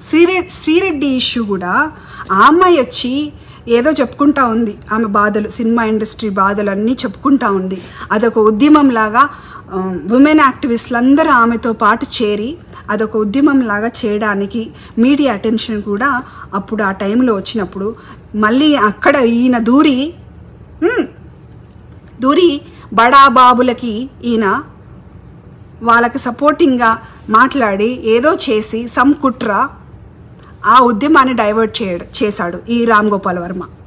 శ్రీరె Sri Reddy issue కూడా ఆ అమ్మాయి వచ్చి ఏదో చెప్పుకుంటా ఉంది ఆమె బాధలు సినిమా ఇండస్ట్రీ బాధలు అన్నీ చెప్పుకుంటా ఉంది అదొక ఉద్యమంలాగా ఉమెన్ యాక్టివిస్టులు అందరూ ఆమెతో పాటు చేరి అదొక ఉద్యమంలాగా చేయడానికి మీడియా అటెన్షన్ కూడా అప్పుడు ఆ టైంలో వచ్చినప్పుడు మళ్ళీ అక్కడ ఈయన దూరి "హ్మ్, దూరి బడా బాబులకి ఈయన వాళ్ళకి సపోర్టింగ్గా మాట్లాడి ఏదో చేసి సమ్ కుట్ర ఆ ఉద్యమాన్ని డైవర్ట్ చేయడు చేశాడు ఈ రామ్ గోపాల్ వర్మ